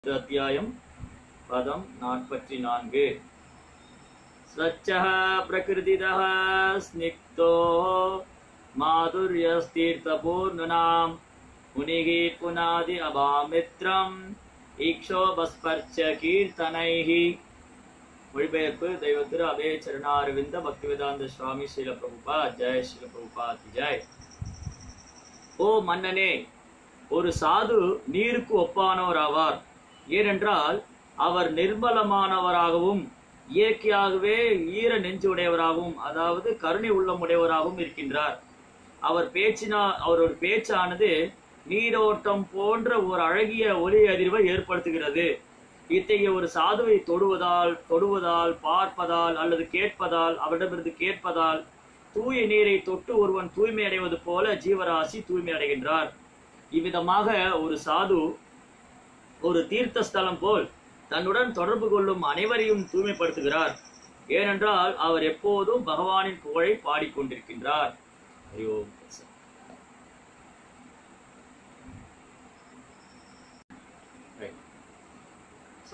அத்தியாயம் பதம் நாற்பத்தி நான்கு स्वच्छः प्रकृतितः स्निग्धो माधुर्यस्तीर्थपूर्णनां मुनिः पुनादि अभामित्रम् ஈக்ஷோபஸ்பர்ச்ச கீர்த்தனைஹி மொழிபெயர்ப்பு தெய்வ திரு அபய சரணாரவிந்த பக்திவேதாந்த சுவாமி ஸ்ரீல பிரபுபா ஜெய் ஸ்ரீல பிரபுபா ஜெய் ஓ மன்னனே ஒரு சாது நீருக்கு ஒப்பானவர் ஆவார் ஏனென்றால் அவர் நிர்மலமானவராகவும் இயற்கையாகவே ஈர நெஞ்சுடையவராகவும் அதாவது கருணை உள்ளமுடையவராகவும் இருக்கின்றார் அவர் பேச்சினா அவரோட பேச்சானது நீரோட்டம் போன்ற ஒரு அழகிய ஒலி அதிர்வை ஏற்படுத்துகிறது இத்தகைய ஒரு சாதுவை தொடுவதால் தொடுவதால் பார்ப்பதால் அல்லது கேட்பதால் அவரிடமிருந்து கேட்பதால் தூய நீரை தொட்டு ஒருவன் தூய்மை அடைவது போல ஜீவராசி தூய்மை அடைகின்றார் இவ்விதமாக ஒரு சாது ஒரு தீர்த்த ஸ்தலம் போல் தன்னுடன் தொடர்பு கொள்ளும் அனைவரையும் தூய்மைப்படுத்துகிறார் ஏனென்றால் அவர் எப்போதும் பகவானின் புகழை பாடிக்கொண்டிருக்கின்றார் ஹரி ஓம் தத்சத். Right. So,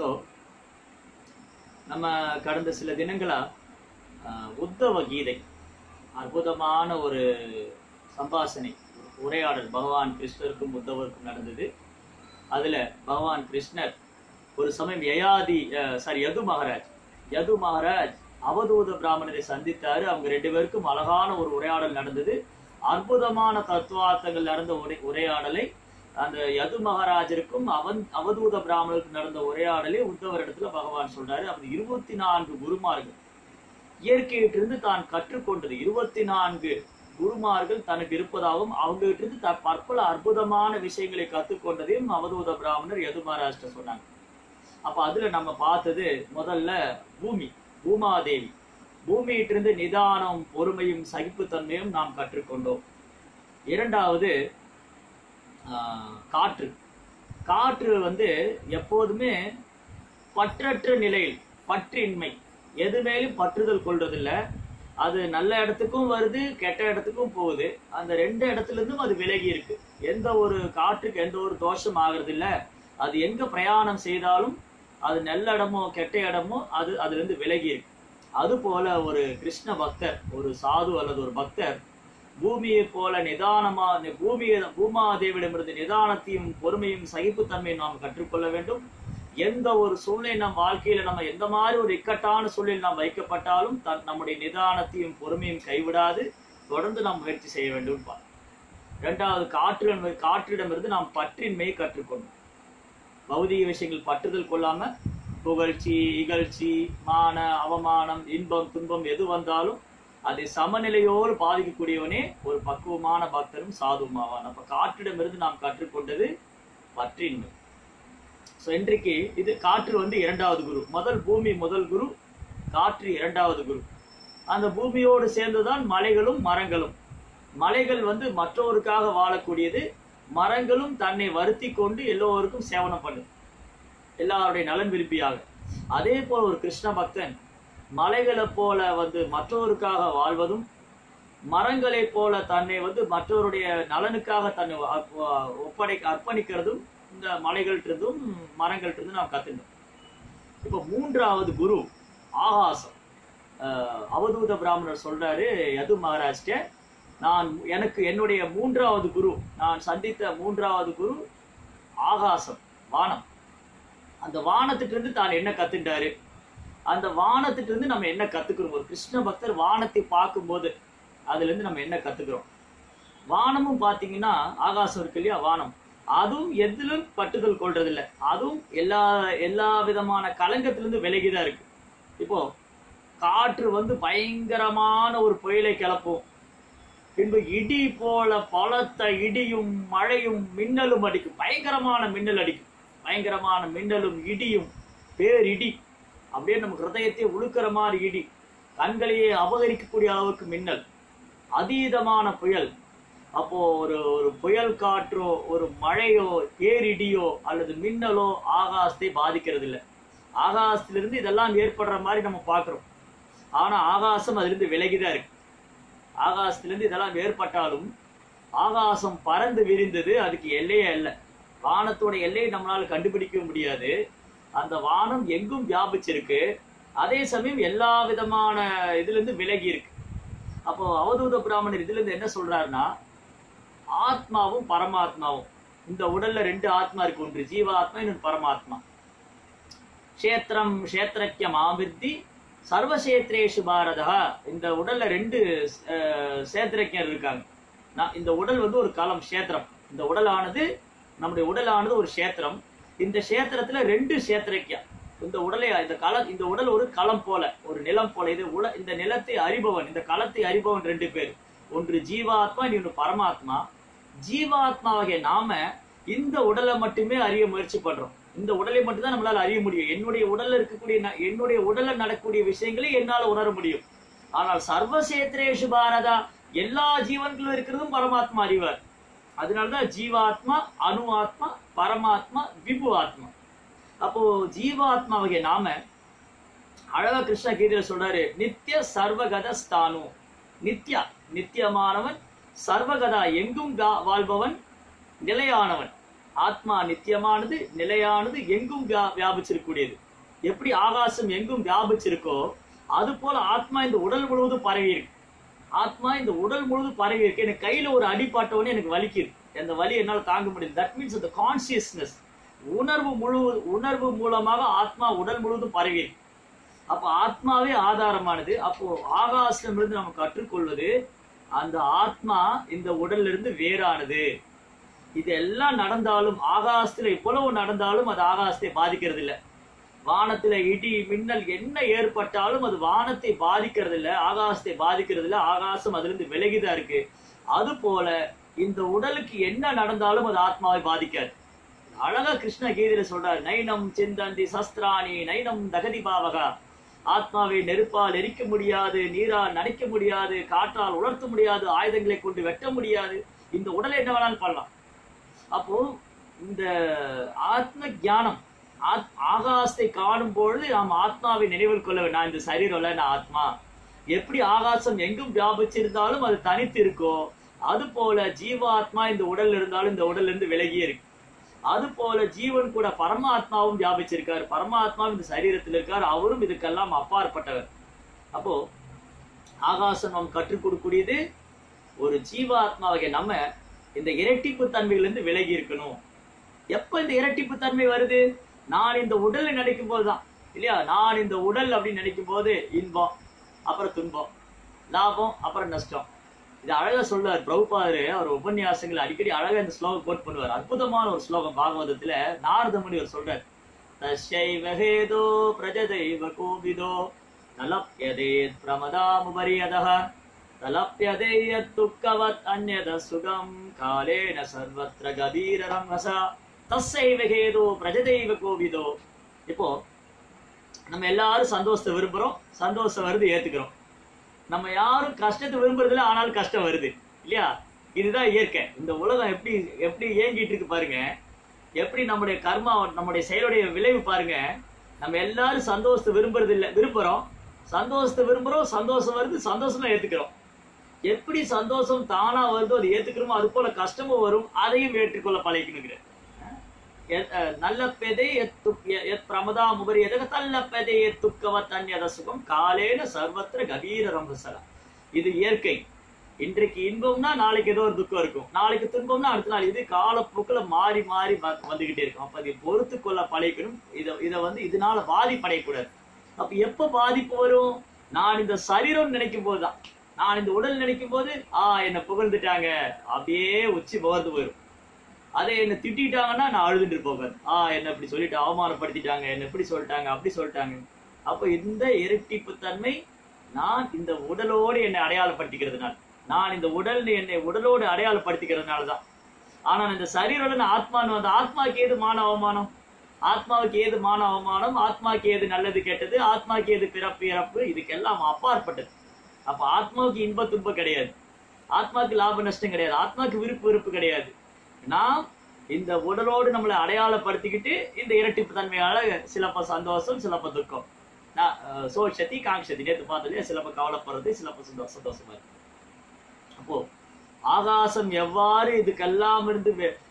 நம்ம கடந்த சில தினங்களா ஆஹ், உத்தவ கீதை அற்புதமான ஒரு சம்பாஷணை ஒரு உரையாடல் பகவான் கிருஷ்ணருக்கும் உத்தவருக்கும் நடந்தது அதுல பகவான் கிருஷ்ணர் ஒரு சமயம் யயாதி சாரி யது மகாராஜ் யது மகாராஜ் அவதூத பிராமணரை சந்தித்தாரு அவங்க ரெண்டு பேருக்கும் அழகான ஒரு உரையாடல் நடந்தது அற்புதமான தத்துவார்த்தங்கள் நடந்த உரை உரையாடலை அந்த யது மகாராஜருக்கும் அவன் அவதூத பிராமணருக்கும் நடந்த உரையாடலை உத்தவரிடத்துல பகவான் சொல்றாரு அந்த இருபத்தி நான்கு குருமார்கள் இயற்கையிட்டிருந்து தான் கற்றுக்கொண்டது இருபத்தி நான்கு குருமார்கள் தனக்கு இருப்பதாகவும் அவங்ககிட்ட இருந்து த பற்பல அற்புதமான விஷயங்களை கற்றுக்கொண்டதையும் அவதூத பிராமணர் யது மகாராஷ்டிர சொன்னாங்க அப்ப அதுல நம்ம பார்த்தது முதல்ல பூமி பூமாதேவி பூமியிட்டிருந்து நிதானம் பொறுமையும் சகிப்புத்தன்மையும் நாம் கற்றுக்கொண்டோம் இரண்டாவது ஆஹ், காற்று காற்று வந்து எப்போதுமே பற்றற்ற நிலையில் பற்றின்மை எது மேலும் பற்றுதல் கொள்றதில்ல அது நல்ல இடத்துக்கும் வருது கெட்ட இடத்துக்கும் போகுது அந்த ரெண்டு இடத்துல இருந்தும் அது விலகி இருக்கு எந்த ஒரு காற்றுக்கு எந்த ஒரு தோஷம் ஆகிறது இல்ல அது எங்க பிரயாணம் செய்தாலும் அது நல்ல இடமோ கெட்ட இடமோ அது அதுல இருந்து விலகி இருக்கு அது போல ஒரு கிருஷ்ண பக்தர் ஒரு சாது அல்லது ஒரு பக்தர் பூமியை போல நிதானமா பூமியை பூமாதேவிடமிருந்து நிதானத்தையும் பொறுமையும் சகிப்புத்தன்மையும் நாம் கற்றுக்கொள்ள வேண்டும் எந்த ஒரு சூழ்நிலை நம் வாழ்க்கையில நம்ம எந்த மாதிரி ஒரு இக்கட்டான சூழ்நிலை நாம் வைக்கப்பட்டாலும் தன் நம்முடைய நிதானத்தையும் பொறுமையும் கைவிடாது தொடர்ந்து நாம் முயற்சி செய்ய வேண்டும் பா- இரண்டாவது காற்று காற்றிடமிருந்து நாம் பற்றின்மையை கற்றுக்கொண்டோம் பௌதிக விஷயங்கள் பற்றுதல் கொள்ளாம புகழ்ச்சி இகழ்ச்சி மான அவமானம் இன்பம் துன்பம் எது வந்தாலும் அதை சமநிலையோடு பாதிக்கக்கூடியவனே ஒரு பக்குவமான பக்தரும் சாதுமாவான் அப்ப காற்றிடமிருந்து நாம் கற்றுக்கொண்டது பற்றின்மை ஸோ இன்றைக்கு இது காற்று வந்து இரண்டாவது குரு முதல் பூமி முதல் குரு காற்று இரண்டாவது குரு அந்த பூமியோடு சேர்ந்துதான் மலைகளும் மரங்களும் மலைகள் வந்து மற்றவருக்காக வாழக்கூடியது மரங்களும் தன்னை வருத்தி கொண்டு எல்லோருக்கும் சேவனம் பண்ணுது எல்லாருடைய நலன் விரும்பியாக அதே போல ஒரு கிருஷ்ண பக்தன் மலைகளைப் போல வந்து மற்றவருக்காக வாழ்வதும் மரங்களைப் போல தன்னை வந்து மற்றவருடைய நலனுக்காக தன்னை அர்ப்ப- ஒப்படை அர்ப்பணிக்கிறதும் இந்த மலைகள்ட்ட இருந்தும் மரங்கள்ட்ட இருந்தும் நாம் கத்துக்கணும் இப்போ மூன்றாவது குரு ஆகாசம் அஹ், அவதூத பிராமணர் சொல்றாரு யது மகாராஜ்ட நான் எனக்கு என்னுடைய மூன்றாவது குரு நான் சந்தித்த மூன்றாவது குரு ஆகாசம் வானம் அந்த வானத்திட்ட இருந்து தான் என்ன கத்துட்டாரு அந்த வானத்திட்ட இருந்து நம்ம என்ன கத்துக்கிறோம் ஒரு கிருஷ்ண பக்தர் வானத்தை பார்க்கும்போது அதுல இருந்து நம்ம என்ன கத்துக்கிறோம் வானமும் பாத்தீங்கன்னா ஆகாசம் இருக்கு இல்லையா வானம் அதுவும் எதிலும் பட்டுதல் கொள்றதில்ல அதுவும் எல்லா எல்லா விதமான கலங்கத்திலிருந்து விலகிதான் இருக்கு இப்போ காற்று வந்து பயங்கரமான ஒரு புயலை கிளப்பும் பின்பு இடி போல பலத்த இடியும் மழையும் மின்னலும் அடிக்கும் பயங்கரமான மின்னல் அடிக்கும் பயங்கரமான மின்னலும் இடியும் பேரிடி அப்படியே நம்ம ஹிருதயத்தை உழுக்கிற மாதிரி இடி கண்களையே அபகரிக்கக்கூடிய அளவுக்கு மின்னல் அதீதமான புயல் அப்போ ஒரு ஒரு புயல் காற்றோ ஒரு மழையோ பேரிடியோ அல்லது மின்னலோ ஆகாசத்தை பாதிக்கிறது இல்லை ஆகாசத்திலிருந்து இதெல்லாம் ஏற்படுற மாதிரி நம்ம பார்க்கிறோம் ஆனா ஆகாசம் அதிலிருந்து விலகிதான் இருக்கு ஆகாசத்திலிருந்து இதெல்லாம் ஏற்பட்டாலும் ஆகாசம் பறந்து விரிந்தது அதுக்கு எல்லையே இல்லை வானத்தோட எல்லையை நம்மளால கண்டுபிடிக்க முடியாது அந்த வானம் எங்கும் வியாபிச்சிருக்கு அதே சமயம் எல்லா விதமான இதுல இருந்து விலகி இருக்கு அப்போ அவதூத பிராமணர் இதுல இருந்து என்ன சொல்றாருன்னா ஆத்மாவும் பரமாத்மாவும் இந்த உடல்ல ரெண்டு ஆத்மா இருக்கு ஒன்று ஜீவாத்மா இன்னொன்று பரமாத்மா க்ஷேத்திரம் க்ஷேத்திரக்கியம் ஆவிர்த்தி சர்வசேத்ரேஷு பாரதா இந்த உடல்ல ரெண்டு அஹ், சேத்திரக்கியர் இருக்காங்க நான் இந்த உடல் வந்து ஒரு களம் க்ஷேத்திரம் இந்த உடலானது நம்முடைய உடலானது ஒரு க்ஷேத்திரம் இந்த க்ஷேத்திரத்துல ரெண்டு சேத்திரக்கியா இந்த உடலை இந்த கள இந்த உடல் ஒரு களம் போல ஒரு நிலம் போல இது உல இந்த நிலத்தை அறிபவன் இந்த களத்தை அறிபவன் ரெண்டு பேர் ஒன்று ஜீவாத்மா இன்னொன்று பரமாத்மா ஜீவாத்மாவாகிய நாம இந்த உடலை மட்டுமே அறிய முயற்சி பண்றோம் இந்த உடலை மட்டும்தான் நம்மளால அறிய முடியும் என்னுடைய உடல்ல இருக்கக்கூடிய ந- என்னுடைய உடல்ல நடக்கக்கூடிய விஷயங்களை என்னால உணர முடியும் ஆனால் சர்வசேத்ரேஷு பாரதா எல்லா ஜீவன்களும் இருக்கிறதும் பரமாத்மா அறிவார் அதனாலதான் ஜீவாத்மா அணு ஆத்மா பரமாத்மா விபு ஆத்மா அப்போ ஜீவாத்மாவகிய நாம அழகா கிருஷ்ண கீதையில சொல்றாரு நித்திய சர்வகத ஸ்தானு நித்யா நித்தியமானவன் சர்வகதா எங்கும் கா- வாழ்பவன் நிலையானவன் ஆத்மா நித்தியமானது நிலையானது எங்கும் வியா- வியாபிச்சிருக்கக்கூடியது எப்படி ஆகாசம் எங்கும் வியாபிச்சிருக்கோ அது போல ஆத்மா இந்த உடல் முழுவதும் பரவி இருக்கு ஆத்மா இந்த உடல் முழுவதும் பரவி இருக்கு எனக்கு கையில ஒரு அடிப்பட்டவொடனே எனக்கு வலிக்குது அந்த வலி என்னால தாங்க முடியல தட் மீன்ஸ் அந்த கான்சியஸ்னஸ் உணர்வு முழு உணர்வு மூலமாக ஆத்மா உடல் முழுவதும் பரவி இருக்கு அப்போ ஆத்மாவே ஆதாரமானது அப்போ ஆகாசத்திலிருந்து நம்ம கற்றுக்கொள்வது அந்த ஆத்மா இந்த உடல்ல இருந்து வேறானது இது எல்லாம் நடந்தாலும் ஆகாசத்துல எவ்வளவு நடந்தாலும் அது ஆகாசத்தை பாதிக்கிறது இல்ல வானத்துல இடி மின்னல் என்ன ஏற்பட்டாலும் அது வானத்தை பாதிக்கிறது இல்ல ஆகாசத்தை பாதிக்கிறது இல்ல ஆகாசம் அதுல இருந்து விலகிதான் இருக்கு அது போல இந்த உடலுக்கு என்ன நடந்தாலும் அது ஆத்மாவை பாதிக்காது அழகா கிருஷ்ண கீதையில சொல்றார் நைனம் சிந்தந்தி சஸ்திராணி நைனம் தகதி பாவகா ஆத்மாவை நெருப்பால் எரிக்க முடியாது நீரால் நனைக்க முடியாது காற்றால் உலர்த்த முடியாது ஆயுதங்களை கொண்டு வெட்ட முடியாது இந்த உடலை என்ன வேணாலும் பண்ணலாம் அப்போ இந்த ஆத்ம ஞானம் ஆத்- ஆகாசத்தை காணும் பொழுது நாம் ஆத்மாவை நினைவில் கொள்ள வேண்டும். நான் இந்த சரீரம்ல நான் ஆத்மா எப்படி ஆகாசம் எங்கும் வியாபிச்சிருந்தாலும் அது தனித்து இருக்கோ அது போல ஜீவாத்மா இந்த உடல் இருந்தாலும் இந்த உடல்ல இருந்து விலகியே இருக்கு அது போல ஜீவன் கூட பரமாத்மாவும் வியாபிச்சிருக்காரு பரமாத்மா இந்த சரீரத்தில் இருக்கார் அவரும் இதுக்கெல்லாம் அப்பாற்பட்டவர் அப்போ ஆகாசம் நாம் கற்றுக் கொடுக்கக்கூடியது ஒரு ஜீவாத்மாவகை நம்ம இந்த இரட்டிப்பு தன்மையிலிருந்து விலகி இருக்கணும் எப்ப இந்த இரட்டிப்பு தன்மை வருது நான் இந்த உடலை நினைக்கும் போதுதான் இல்லையா நான் இந்த உடல் அப்படின்னு நினைக்கும் போது இன்பம் அப்புறம் துன்பம் லாபம் அப்புறம் நஷ்டம் இது அழகா சொல்றார் பிரபுபாதரு அவர் உபன்யாசங்கள் அடிக்கடி அழகா இந்த ஸ்லோகம் கோட் பண்ணுவார் அற்புதமான ஒரு ஸ்லோகம் பாகவதத்துல நாரத முனிவர் சொல்றார் தஸ்யைவ ஹேதோ பிரஜதைவ கோவிதோ நலப்யதேத் பிரமதாமுபரியதः தலப்யதே யத் துக்கவத் அந்யத சுகம் காலேன சர்வத்ர கபீரரம் ரசா தஸ்யைவ ஹேதோ பிரஜதைவ கோவிதோ இப்போ நம்ம எல்லாரும் சந்தோஷத்தை விரும்புறோம் சந்தோஷம் வருது ஏத்துக்கிறோம் நம்ம யாரும் கஷ்டத்தை விரும்புறதில்ல ஆனாலும் கஷ்டம் வருது இல்லையா இதுதான் இயற்கை இந்த உலகம் எப்படி எப்படி இயங்கிட்டு இருக்கு பாருங்க எப்படி நம்முடைய கர்மா நம்முடைய செயலுடைய விளைவு பாருங்க நம்ம எல்லாரும் சந்தோஷத்தை விரும்புறது இல்ல விரும்புறோம் சந்தோஷத்தை விரும்புறோம் சந்தோஷம் வருது சந்தோஷமா ஏத்துக்கிறோம் எப்படி சந்தோஷம் தானா வருதோ அது ஏத்துக்கிறோமோ அது போல கஷ்டமும் வரும் அதையும் ஏற்றுக்கொள்ள பழகிக்கணுங்கிற நல்ல பெதை எத் பிரமதா முபரி எதக தல்ல பெதை எத் துக்கவ தன்யத சுகம் காலேன சர்வத்திர கபீர ரம்பசலா இது இயற்கை இன்றைக்கு இன்பம்னா நாளைக்கு ஏதோ ஒரு துக்கம் இருக்கும் நாளைக்கு துன்பம்னா அடுத்த நாள் இது காலப்போக்கில் மாறி மாறி வ- வந்துகிட்டே இருக்கும் அப்ப அதை பொறுத்து கொள்ள பழகிக்கணும் இதை இதை வந்து இதனால பாதிப்படையக்கூடாது அப்ப எப்ப பாதிப்பு வரும் நான் இந்த சரீரம் நினைக்கும் போதுதான் நான் இந்த உடல் நினைக்கும் போது ஆ என்ன புகழ்ந்துட்டாங்க அப்படியே உச்சி புகழ்ந்து போயிடும் அதே என்ன திட்டிட்டாங்கன்னா நான் அழுதுட்டு போவேன் ஆ என்ன இப்படி சொல்லிட்டு அவமானப்படுத்திட்டாங்க என்ன இப்படி சொல்லிட்டாங்க அப்படி சொல்லிட்டாங்க அப்ப இந்த இரட்டிப்பு தன்மை நான் இந்த உடலோடு என்னை அடையாளப்படுத்திக்கிறதுனால நான் இந்த உடல் என்னை உடலோடு அடையாளப்படுத்திக்கிறதுனால தான் ஆனா இந்த சரீரோட நான் ஆத்மான்னு வந்த ஆத்மாக்கு ஏது மான அவமானம் ஆத்மாவுக்கு ஏது மான அவமானம் ஆத்மாக்கு ஏது நல்லது கெட்டது ஆத்மாக்கு ஏது பிறப்பு இறப்பு இதுக்கெல்லாம் அப்பாற்பட்டது அப்ப ஆத்மாவுக்கு இன்ப துன்பம் கிடையாது ஆத்மாவுக்கு லாப நஷ்டம் கிடையாது ஆத்மாவுக்கு விருப்பு வெறுப்பு கிடையாது நாம் இந்த உடலோடு நம்மளை அடையாளப்படுத்திக்கிட்டு இந்த இரட்டிப்பு தன்மையால சிலப்ப சந்தோஷம் சிலப்ப துக்கம் நான் அஹ், சோஷதி காங்ஷதி நேத்து பார்த்ததே சிலப்ப கவலைப்படுறது சிலப்ப சந்தோஷம் சந்தோஷமா இருக்கு அப்போ ஆகாசம் எவ்வாறு இதுக்கெல்லாம் இருந்து வி-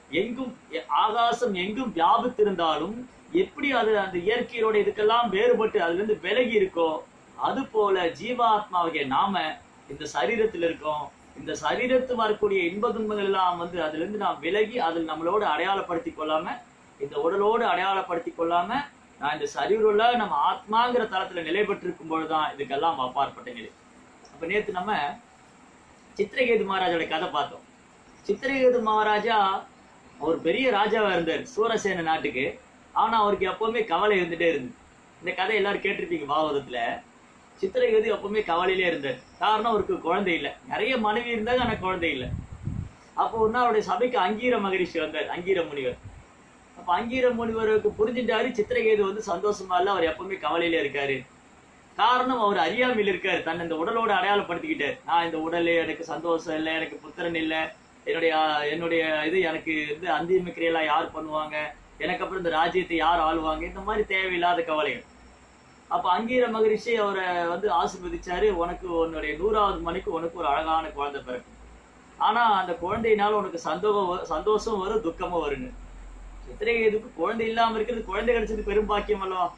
எங்கும் எ- ஆகாசம் எங்கும் வியாபித்திருந்தாலும் எப்படி அது அந்த இயற்கையோட இதுக்கெல்லாம் வேறுபட்டு அதுல இருந்து விலகி இருக்கோ அது போல ஜீவாத்மாவுடைய நாம இந்த சரீரத்தில் இருக்கோம் இந்த சரீரத்து வரக்கூடிய இன்ப துன்பங்கள் எல்லாம் வந்து அதுல இருந்து நாம் விலகி அதில் நம்மளோட அடையாளப்படுத்தி கொள்ளாம இந்த உடலோடு அடையாளப்படுத்தி கொள்ளாம நான் இந்த சரீரம்ல நம்ம ஆத்மாங்கிற தளத்துல நிலை பெற்றிருக்கும் பொழுதுதான் இதுக்கெல்லாம் அப்பாற்பட்ட நிலை அப்ப நேத்து நம்ம சித்திரகேது மகாராஜோட கதை பார்த்தோம் சித்திரகேது மகாராஜா அவர் பெரிய ராஜாவா இருந்தார் சூரசேன நாட்டுக்கு ஆனா அவருக்கு எப்பவுமே கவலை இருந்துட்டே இருந்து இந்த கதை எல்லாரும் கேட்டிருப்பீங்க பாகவதத்துல சித்திரகேது எப்பவுமே கவலையிலே இருந்தார் காரணம் அவருக்கு குழந்தை இல்லை நிறைய மனைவி இருந்தாங்க ஆனா குழந்தை இல்லை அப்போ ஒரு நாள் அவருடைய சபைக்கு அங்கீர மகரிஷி வந்தார் அங்கீர முனிவர் அப்ப அங்கீர முனிவருக்கு புரிஞ்சுட்டாரு சித்திரகேது வந்து சந்தோஷமா இல்ல அவர் எப்பவுமே கவலையில இருக்காரு காரணம் அவர் அறியாமையில் இருக்காரு தன்னை இந்த உடலோட அடையாளப்படுத்திக்கிட்டார் நான் இந்த உடல் எனக்கு சந்தோஷம் இல்லை எனக்கு புத்திரன் இல்லை என்னுடைய என்னுடைய இது எனக்கு வந்து அந்தியமிக்கிறையெல்லாம் யார் பண்ணுவாங்க எனக்கு அப்புறம் இந்த ராஜ்யத்தை யார் ஆளுவாங்க இந்த மாதிரி தேவையில்லாத கவலைகள் அப்ப அங்கீர மகரிஷி அவரை வந்து ஆசீர்வதிச்சாரு உனக்கு உன்னுடைய நூறாவது மணிக்கு உனக்கு ஒரு அழகான குழந்தை பிறக்கும் ஆனா அந்த குழந்தையினால உனக்கு சந்தோகம் வ- சந்தோஷம் வரும் துக்கமும் வருன்னு சித்திரகேதுக்கு குழந்தை இல்லாம இருக்கிறது குழந்தை கிடைச்சது பெரும் பாக்கியம் அல்லவா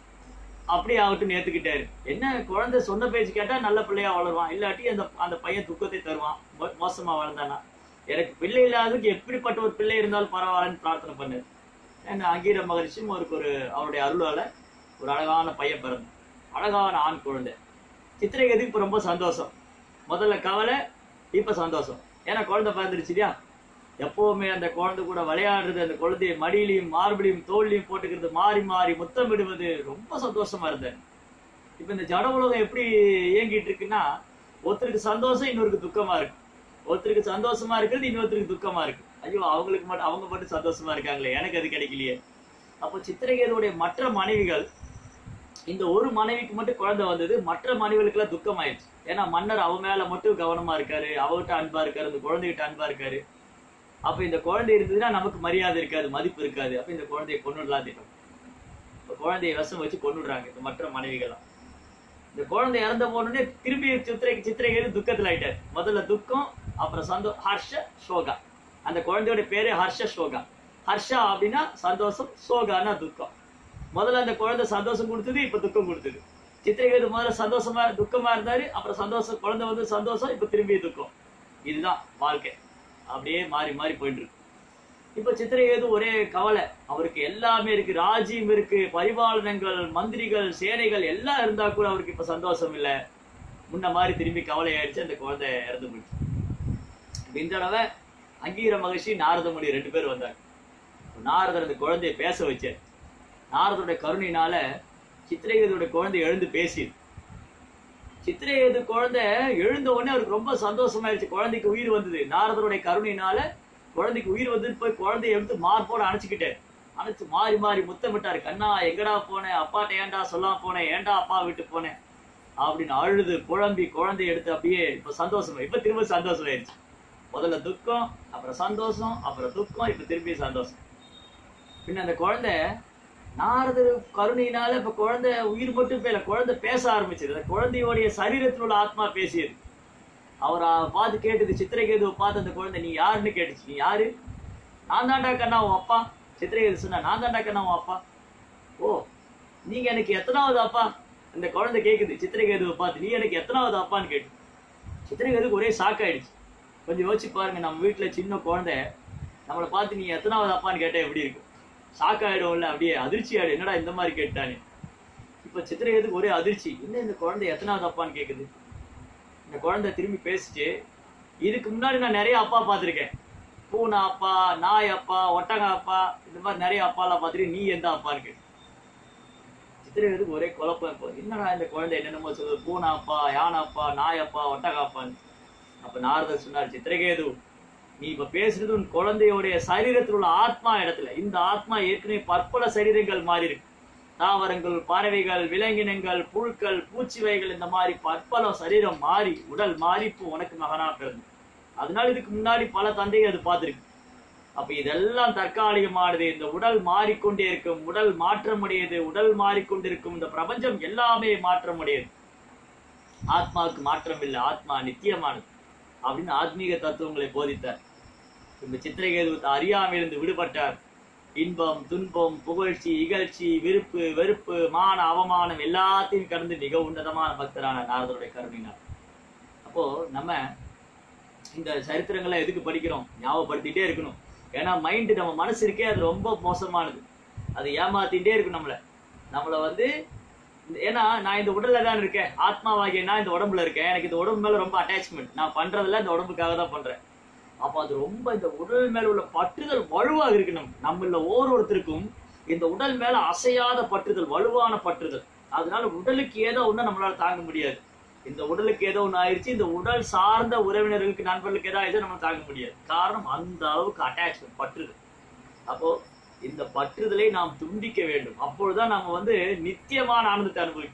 அப்படி ஆகட்டும் ஏத்துக்கிட்டாரு என்ன குழந்தை சொன்ன பேச்சு கேட்டா நல்ல பிள்ளையா வளருவான் இல்லாட்டி அந்த அந்த பையன் துக்கத்தை தருவான் மோ- மோசமா வளர்ந்தானா எனக்கு பிள்ளை இல்லாததுக்கு எப்படிப்பட்ட ஒரு பிள்ளை இருந்தாலும் பரவாயில்லன்னு பிரார்த்தனை பண்ணாரு என்ன அங்கீர மகரிஷியும் அவருக்கு ஒரு அவருடைய அருளால ஒரு அழகான பையன் பிறந்தான் அழகான ஆண் குழந்தை சித்திரகேதுக்கு இப்ப ரொம்ப சந்தோஷம் முதல்ல கவலை இப்ப சந்தோஷம் ஏன்னா குழந்தை பிறந்துருச்சு இல்லையா எப்பவுமே அந்த குழந்தை கூட விளையாடுறது அந்த குழந்தைய மடியிலையும் மார்பிலையும் தோல்லையும் போட்டுக்கிறது மாறி மாறி முத்தமிடுவது ரொம்ப சந்தோஷமா இருந்தேன் இப்ப இந்த ஜட உலகம் எப்படி இயங்கிட்டு இருக்குன்னா ஒருத்தருக்கு சந்தோஷம் இன்னொருக்கு துக்கமா இருக்கு ஒருத்தருக்கு சந்தோஷமா இருக்கிறது இன்னொருத்தருக்கு துக்கமா இருக்கு ஐயோ அவங்களுக்கு மட்டும் அவங்க மட்டும் சந்தோஷமா இருக்காங்களே எனக்கு அது கிடைக்கலையே அப்போ சித்திரகேதுடைய மற்ற மனைவிகள் இந்த ஒரு மனைவிக்கு மட்டும் குழந்தை வந்தது மற்ற மனைவிகளுக்கெல்லாம் துக்கம் ஆயிடுச்சு ஏன்னா மன்னர் அவ மேல மட்டும் கவனமா இருக்காரு அவகிட்ட அன்பா இருக்காரு அந்த குழந்தைகிட்ட அன்பா இருக்காரு அப்ப இந்த குழந்தை இருந்ததுன்னா நமக்கு மரியாதை இருக்காது மதிப்பு இருக்காது அப்ப இந்த குழந்தையை கொண்டுடலாம் திட்டம் இப்ப குழந்தையை விஷம் வச்சு கொண்டுடுறாங்க இந்த மற்ற மனைவிகள்லாம் இந்த குழந்தை இறந்த போனோடனே திரும்பி சித்திரை சித்திரைக்கு துக்கத்துல ஆயிட்டாரு முதல்ல துக்கம் அப்புறம் சந்தோ ஹர்ஷ சோகா அந்த குழந்தையோட பேரே ஹர்ஷ சோகா ஹர்ஷா அப்படின்னா சந்தோஷம் சோகான்னா துக்கம் முதல்ல அந்த குழந்தை சந்தோஷம் கொடுத்தது இப்ப துக்கம் கொடுத்தது சித்திரைகேது முதல்ல சந்தோஷமா துக்கமா இருந்தாரு அப்புறம் சந்தோஷம் குழந்தை வந்து சந்தோஷம் இப்ப திரும்பி துக்கம் இதுதான் வாழ்க்கை அப்படியே மாறி மாறி போயிட்டு இருக்கு இப்ப சித்திரைகேது ஒரே கவலை அவருக்கு எல்லாமே இருக்கு ராஜ்யம் இருக்கு பரிபாலனங்கள் மந்திரிகள் சேனைகள் எல்லாம் இருந்தா கூட அவருக்கு இப்ப சந்தோஷம் இல்ல முன்ன மாதிரி திரும்பி கவலை ஆயிடுச்சு அந்த குழந்தை இறந்து போயிடுச்சு இப்ப இந்த தடவை அங்கீர மகிழ்ச்சி நாரத முனி ரெண்டு பேர் வந்தாங்க நாரதர் அந்த குழந்தைய பேச வச்சார் நாரதருடைய கருணையினால சித்திரகேதுடைய குழந்தை எழுந்து பேசியது சித்திரகேது குழந்தை எழுந்த உடனே அவருக்கு ரொம்ப சந்தோஷமாயிருச்சு குழந்தைக்கு உயிர் வந்தது நாரதருடைய கருணையினால குழந்தைக்கு உயிர் வந்து போய் குழந்தைய எடுத்து மார்போட அணைச்சிக்கிட்டாரு அணைச்சு மாறி மாறி முத்தமிட்டாரு கண்ணா எங்கடா போனேன் அப்பாட்ட ஏன்டா சொல்லாம போனேன் ஏன்டா அப்பா விட்டு போனேன் அப்படின்னு அழுது குழம்பி குழந்தைய எடுத்து அப்படியே இப்ப சந்தோஷம் இப்ப திரும்ப சந்தோஷம் ஆயிடுச்சு முதல்ல துக்கம் அப்புறம் சந்தோஷம் அப்புறம் துக்கம் இப்ப திரும்பி சந்தோஷம் பின்ன அந்த குழந்தை நாரதர் கருணையினால இப்ப குழந்தை உயிர் மட்டும் பேல குழந்தை பேச ஆரம்பிச்சது அந்த குழந்தையோடைய சரீரத்தில் உள்ள ஆத்மா பேசியது அவர் பார்த்து கேட்டது சித்திரகேதுவை பார்த்து அந்த குழந்தை நீ யாருன்னு கேட்டுச்சு நீ யாரு நான் தாண்டா கண்ணா உன் அப்பா சித்திரகேது சொன்னா நான் தாண்டா கண்ணா உன் அப்பா ஓ நீங்க எனக்கு எத்தனாவது அப்பா அந்த குழந்தை கேக்குது சித்திரகேதுவை பார்த்து நீ எனக்கு எத்தனாவது அப்பான்னு கேட்டு சித்திரகேதுக்கு ஒரே ஷாக் ஆயிடுச்சு கொஞ்சம் யோசிச்சு பாருங்க நம்ம வீட்டுல சின்ன குழந்தை நம்மளை பார்த்து நீ எத்தனாவது அப்பான்னு கேட்டா எப்படி இருக்கும் ஷாக் ஆயிடும்ல அப்படியே அதிர்ச்சி ஆயிடும் என்னடா இந்த மாதிரி கேட்டானே இப்ப சித்திரகேதுக்கு ஒரே அதிர்ச்சி என்ன இந்த குழந்தை எத்தனாவது அப்பான்னு கேக்குது இந்த குழந்தை திரும்பி பேசிச்சு இதுக்கு முன்னாடி நான் நிறைய அப்பா பார்த்திருக்கேன் பூனை அப்பா நாய் அப்பா ஒட்டக அப்பா இந்த மாதிரி நிறைய அப்பாலாம் பார்த்துட்டு நீ எந்த அப்பான்னு கேட்டு சித்திரகேதுக்கு ஒரே குழப்பம் இப்போ என்னடா இந்த குழந்தை என்னென்னமோ சொல்லுது பூனை அப்பா யானை அப்பா நாய் அப்பா ஒட்டக அப்பான்னு அப்ப நாரதர் சொன்னார் சித்திரகேது நீ இப்ப பேசுறது உன் குழந்தையுடைய சரீரத்தில் உள்ள ஆத்மா இடத்துல இந்த ஆத்மா ஏற்கனவே பற்பல சரீரங்கள் மாறி இருக்கு தாவரங்கள் பறவைகள் விலங்கினங்கள் புழுக்கள் பூச்சிவைகள் இந்த மாதிரி பற்பல சரீரம் மாறி உடல் மாறி இப்போ உனக்கு மகனா பிறந்து அதனால இதுக்கு முன்னாடி பல தந்தையை அது பார்த்திருக்கு அப்ப இதெல்லாம் தற்காலிகமானது இந்த உடல் மாறிக்கொண்டே இருக்கும் உடல் மாற்றமுடையது உடல் மாறிக்கொண்டிருக்கும் இந்த பிரபஞ்சம் எல்லாமே மாற்றமுடையது ஆத்மாவுக்கு மாற்றம் இல்லை ஆத்மா நித்தியமானது அப்படின்னு ஆத்மீக தத்துவங்களை போதித்தார் இந்த சித்திரகேது அறியாமையிலிருந்து விடுபட்டார் இன்பம் துன்பம் புகழ்ச்சி இகழ்ச்சி விருப்பு வெறுப்பு மான அவமானம் எல்லாத்தையும் கடந்து மிக உன்னதமான பக்தரான நாரதருடைய கருணினார் அப்போ நம்ம இந்த சரித்திரங்களை எதுக்கு படிக்கிறோம் ஞாபகப்படுத்திட்டே இருக்கணும் ஏன்னா மைண்டு நம்ம மனசு இருக்கே அது ரொம்ப மோசமானது அது ஏமாத்திட்டே இருக்கும் நம்மள நம்மள வந்து இந்த- ஏன்னா நான் இந்த உடல்ல தான் இருக்கேன் ஆத்மாவாகிய நான் இந்த உடம்புல இருக்கேன் எனக்கு இந்த உடம்பு மேல ரொம்ப அட்டாச்மெண்ட் நான் பண்றதெல்லாம் இந்த உடம்புக்காக தான் பண்றேன் அப்ப அது ரொம்ப இந்த உடல் மேல உள்ள பற்றுதல் வலுவாக இருக்கு நம்ம நம்மள ஒவ்வொருத்தருக்கும் இந்த உடல் மேல அசையாத பற்றுதல் வலுவான பற்றுதல் அதனால உடலுக்கு ஏதோ ஒண்ணு நம்மளால தாங்க முடியாது இந்த உடலுக்கு ஏதோ ஒண்ணு ஆயிடுச்சு இந்த உடல் சார்ந்த உறவினர்களுக்கு நண்பர்களுக்கு ஏதோ ஆயிடுச்சு நம்ம தாங்க முடியாது காரணம் அந்த அளவுக்கு அட்டாச்மெண்ட் பற்றுதல் அப்போ இந்த பற்றுதலை நாம் துண்டிக்க வேண்டும் அப்பொழுதுதான் நம்ம வந்து நித்தியமான ஆனந்தத்தை அனுபவிக்கும்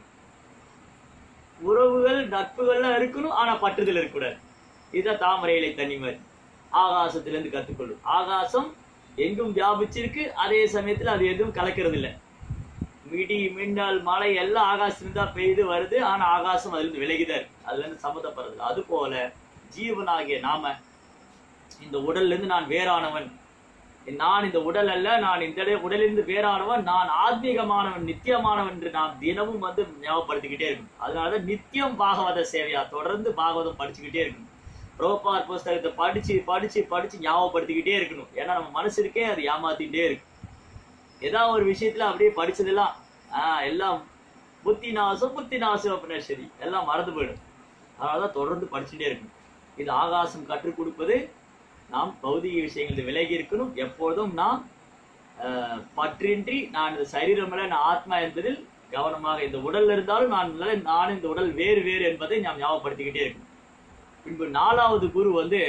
உறவுகள் நட்புகள்லாம் இருக்கணும் ஆனா பற்றுதல் இருக்கக்கூடாது இதுதான் தாமரை இலை தண்ணி மாதிரி ஆகாசத்திலிருந்து கத்துக்கொள்ளும் ஆகாசம் எங்கும் வியாபிச்சிருக்கு அதே சமயத்துல அது எதுவும் கலக்கிறது இல்ல மிடி மின்னல் மழை எல்லாம் ஆகாசத்திலிருந்து தான் பெய்து வருது ஆனா ஆகாசம் அதுல இருந்து விலகிதான் இருக்கு அதுல இருந்து சம்மந்தப்படுறது அது போல ஜீவனாகிய நாம இந்த உடல்ல இருந்து நான் வேறானவன் நான் இந்த உடல் அல்ல நான் இந்த இட- உடலிலிருந்து வேறானவன் நான் ஆத்மீகமானவன் நித்தியமானவன் என்று நாம் தினமும் வந்து ஞாபகப்படுத்திக்கிட்டே இருக்கணும் அதனாலதான் நித்தியம் பாகவத சேவையா தொடர்ந்து பாகவதம் படிச்சுக்கிட்டே இருக்கணும் ரோபார் புஸ்தகத்தை படிச்சு படிச்சு படிச்சு ஞாபகப்படுத்திக்கிட்டே இருக்கணும் ஏன்னா நம்ம மனசு இருக்கே அது ஏமாத்திட்டே இருக்கு ஏதாவது ஒரு விஷயத்துல அப்படியே படிச்சதெல்லாம் ஆஹ் எல்லாம் புத்தி நாசம் புத்தி நாசம் அப்படின்னா சரி எல்லாம் மறந்து போயிடும் அதனாலதான் தொடர்ந்து படிச்சுட்டே இருக்கணும் இது ஆகாசம் கற்றுக் கொடுப்பது நாம் பௌதிக விஷயங்களில் விலகி இருக்கணும் எப்பொழுதும் நாம் ஆஹ், பற்றின்றி நான் இந்த சரீரம் அல்ல நான் ஆத்மா என்பதில் கவனமாக இந்த உடல்ல இருந்தாலும் நான் நல்ல நான் இந்த உடல் வேறு வேறு என்பதை நாம் ஞாபகப்படுத்திக்கிட்டே இருக்கணும் பின்பு நாலாவது குரு வந்து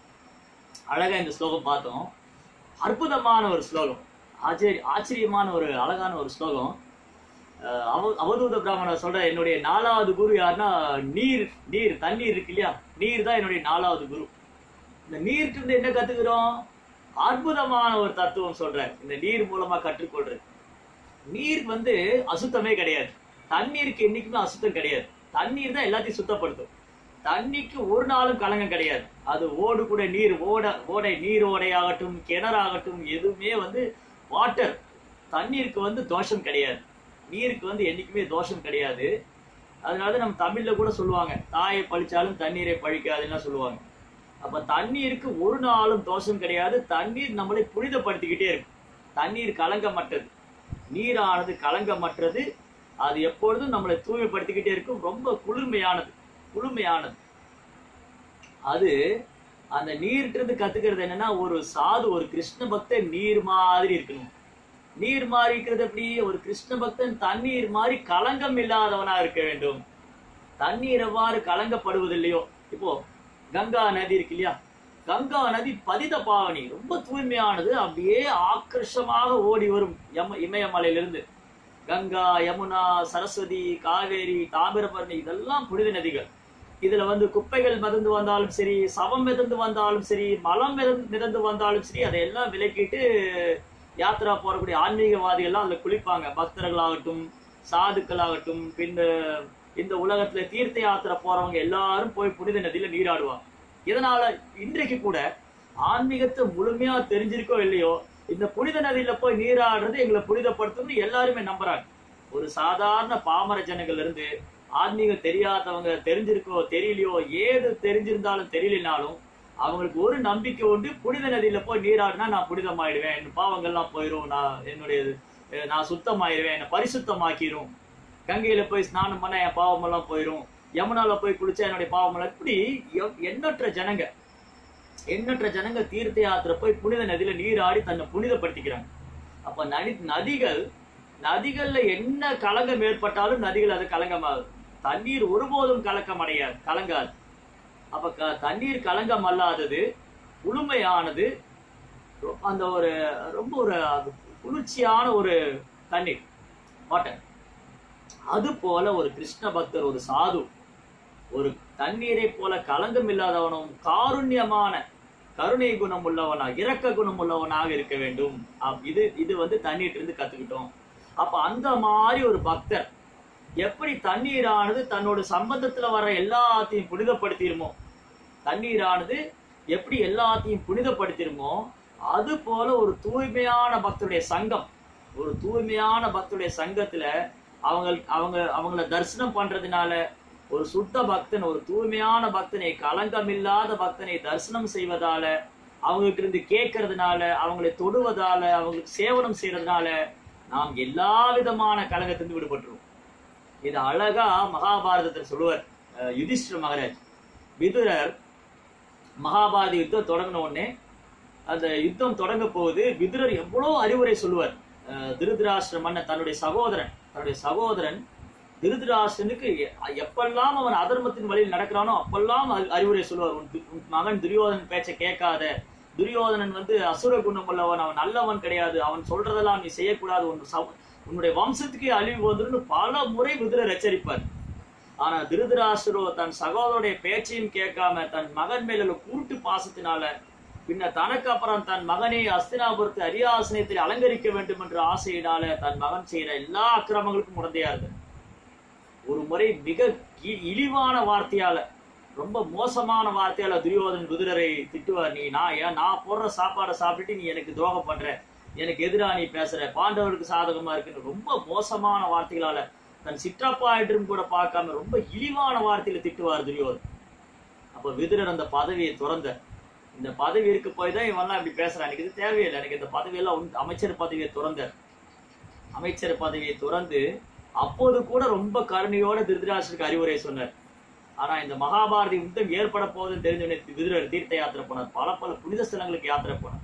அழகா இந்த ஸ்லோகம் பார்த்தோம் அற்புதமான ஒரு ஸ்லோகம் ஆச்சரிய ஆச்சரியமான ஒரு அழகான ஒரு ஸ்லோகம் அஹ் அவ அவதூத பிராமணர் சொல்ற என்னுடைய நாலாவது குரு யாருன்னா நீர் நீர் தண்ணீர் இருக்கு இல்லையா நீர் தான் என்னுடைய நாலாவது குரு இந்த நீர்கிட்ட இருந்து என்ன கத்துக்கிறோம் அற்புதமான ஒரு தத்துவம் சொல்றார் இந்த நீர் மூலமா கற்றுக்கொள்றது நீர் வந்து அசுத்தமே கிடையாது தண்ணீருக்கு என்னைக்குமே அசுத்தம் கிடையாது தண்ணீர் தான் எல்லாத்தையும் சுத்தப்படுத்தும் தண்ணிக்கு ஒரு நாளும் கலங்கம் கிடையாது அது ஓடு கூட நீர் ஓட ஓடை நீர் ஓடையாகட்டும் கிணறாகட்டும் எதுவுமே வந்து வாட்டர் தண்ணீருக்கு வந்து தோஷம் கிடையாது நீருக்கு வந்து என்னைக்குமே தோஷம் கிடையாது அதனால நம்ம தமிழ்ல கூட சொல்லுவாங்க தாயை பழிச்சாலும் தண்ணீரை பழிக்காதுன்னு சொல்லுவாங்க அப்ப தண்ணீருக்கு ஒரு நாளும் தோஷம் கிடையாது தண்ணீர் நம்மளை புனிதப்படுத்திக்கிட்டே இருக்கும் தண்ணீர் கலங்கமற்றது நீரானது கலங்கமற்றது அது எப்பொழுதும் நம்மளை தூய்மைப்படுத்திக்கிட்டே இருக்கும் ரொம்ப குளிர்மையானது குளுமையானது அது அந்த நீர்கிட்ட இருந்து கத்துக்கிறது என்னன்னா ஒரு சாது ஒரு கிருஷ்ண பக்தன் நீர் மாதிரி இருக்கணும் நீர் மாதிரி இருக்கிறது எப்படி ஒரு கிருஷ்ண பக்தன் தண்ணீர் மாதிரி கலங்கம் இல்லாதவனா இருக்க வேண்டும் தண்ணீர் எவ்வாறு கலங்கப்படுவதில்லையோ இப்போ கங்கா நதி இருக்கு இல்லையா கங்கா நதி பதித பாவனி ரொம்ப தூய்மையானது அப்படியே ஆக்கர்ஷமாக ஓடி வரும் யம இமயமலையிலிருந்து கங்கா யமுனா சரஸ்வதி காவேரி தாமிரபரணி இதெல்லாம் புனித நதிகள் இதுல வந்து குப்பைகள் மிதந்து வந்தாலும் சரி சவம் மிதந்து வந்தாலும் சரி மலம் மிதந்து மிதந்து வந்தாலும் சரி அதையெல்லாம் விலக்கிட்டு யாத்ரா போறக்கூடிய ஆன்மீகவாதிகள்லாம் அதுல குளிப்பாங்க பக்தர்களாகட்டும் சாதுக்களாகட்டும் பின்ன இந்த உலகத்துல தீர்த்த யாத்திரை போறவங்க எல்லாரும் போய் புனித நதியில நீராடுவாங்க இதனால இன்றைக்கு கூட ஆன்மீகத்தை முழுமையா தெரிஞ்சிருக்கோ இல்லையோ இந்த புனித நதியில போய் நீராடுறது எங்களை புனிதப்படுத்தும்னு எல்லாருமே நம்புறாங்க ஒரு சாதாரண பாமர ஜனங்கள்ல இருந்து ஆன்மீகம் தெரியாதவங்க தெரிஞ்சிருக்கோ தெரியலையோ ஏது தெரிஞ்சிருந்தாலும் தெரியலனாலும் அவங்களுக்கு ஒரு நம்பிக்கை உண்டு புனித நதியில போய் நீராடினா நான் புனிதமாயிடுவேன் என் பாவங்கள்லாம் போயிடும் நான் என்னுடைய அஹ், நான் சுத்தமாயிருவேன் என்னை பரிசுத்தமாக்கிரும் கங்கையில போய் ஸ்நானம் பண்ண என் பாவமெல்லாம் போயிடும் யமுனால போய் குளிச்சா என்னுடைய பாவமெல்லாம் இப்படி எவ்- எண்ணற்ற ஜனங்க எண்ணற்ற ஜனங்க தீர்த்த யாத்திரை போய் புனித நதியில நீராடி தன்னை புனிதப்படுத்திக்கிறாங்க அப்ப நதி நதிகள் நதிகள்ல என்ன கலங்கம் ஏற்பட்டாலும் நதிகள் அது கலங்கமாகுது தண்ணீர் ஒருபோதும் கலக்கம் அடையாது கலங்காது அப்ப க- தண்ணீர் கலங்கம் அல்லாதது குளுமையானது ரொ- அந்த ஒரு ரொம்ப ஒரு அது குளிர்ச்சியான ஒரு தண்ணீர் வாட்டர் அது போல ஒரு கிருஷ்ண பக்தர் ஒரு சாது ஒரு தண்ணீரை போல கலங்கம் இல்லாதவனும் காருண்யமான கருணை குணம் உள்ளவனா இரக்க குணம் உள்ளவனாக இருக்க வேண்டும் அப்- இது இது வந்து தண்ணீர்ல இருந்து கத்துக்கிட்டோம் அப்ப அந்த மாதிரி ஒரு பக்தர் எப்படி தண்ணீரானது தன்னோட சம்பந்தத்துல வர எல்லாத்தையும் புனிதப்படுத்திடுமோ தண்ணீரானது எப்படி எல்லாத்தையும் புனிதப்படுத்திருமோ அது போல ஒரு தூய்மையான பக்தருடைய சங்கம் ஒரு தூய்மையான பக்தருடைய சங்கத்துல அவங்க அவங்க அவங்கள தரிசனம் பண்றதுனால ஒரு சுத்த பக்தன் ஒரு தூய்மையான பக்தனை களங்கமில்லாத பக்தனை தரிசனம் செய்வதால அவங்களுக்கு இருந்து கேட்கறதுனால அவங்களை தொடுவதால அவங்களுக்கு சேவனம் செய்யறதுனால நாம் எல்லா விதமான கலங்கத்திலிருந்து விடுபட்டுருவோம் இது அழகா மகாபாரதத்தில் சொல்லுவார் அஹ் யுதிஷ்டிர மகாராஜ் விதுரர் மகாபாரத யுத்தம் தொடங்கின உடனே அந்த யுத்தம் தொடங்க போகுது விதுரர் எவ்வளவு அறிவுரை சொல்லுவார் அஹ் திருதராஷ்டிர மன்னன் தன்னுடைய சகோதரன் தன்னுடைய சகோதரன் திருதராஷ்டிரனுக்கு எ- எப்பெல்லாம் அவன் அதர்மத்தின் வழியில் நடக்கிறானோ அப்பெல்லாம் அறி- அறிவுரை சொல்லுவார் உன் து- உன் மகன் துரியோதனன் பேச்சை கேட்காத துரியோதனன் வந்து அசுர குணம் உள்ளவன் அவன் நல்லவன் கிடையாது அவன் சொல்றதெல்லாம் நீ செய்யக்கூடாது உன் சவ- உன்னுடைய வம்சத்துக்கே அழிவு வந்துருன்னு பல முறை விதுரர் எச்சரிப்பார் ஆனா திருதராஷ்டிரோ தன் சகோதரனுடைய பேச்சையும் கேட்காம தன் மகன் மேல உள்ள கூட்டு பாசத்தினால பின்ன தனக்கு அப்புறம் தன் மகனை அஸ்தினாபுரத்து அரியாசனத்தில் அலங்கரிக்க வேண்டும் என்ற ஆசையினால தன் மகன் செய்யற எல்லா அக்கிரமங்களுக்கும் உடந்தையா இருந்து ஒரு முறை மிக இ- இழிவான வார்த்தையால ரொம்ப மோசமான வார்த்தையால துரியோதன் விதுரரை திட்டுவார் நீ நான் ஏன் நான் போடுற சாப்பாடை சாப்பிட்டுட்டு நீ எனக்கு துரோகம் பண்ற எனக்கு எதிரா நீ பேசுற பாண்டவருக்கு சாதகமா இருக்குன்னு ரொம்ப மோசமான வார்த்தைகளால தன் சிற்றப்பா என்றும் கூட பார்க்காம ரொம்ப இழிவான வார்த்தையில திட்டுவார் துரியோதன் அப்ப விதுரர் அந்த பதவியை துறந்த இந்த பதவி இருக்கு போய் தான் இவன்லாம் இப்படி பேசுறான் எனக்கு இது தேவையில்லை எனக்கு இந்த பதவியெல்லாம் உண்டு. அமைச்சர் பதவியை துறந்தார் அமைச்சர் பதவியை துறந்து அப்போது கூட ரொம்ப கருணையோட திருதராஷ்டருக்கு அறிவுரை சொன்னார் ஆனா இந்த மகாபாரதி யுத்தம் ஏற்பட போகுதுன்னு தெரிஞ்ச விதுரர் தீர்த்த யாத்திரை போனார் பல பல புனித ஸ்தலங்களுக்கு யாத்திரை போனார்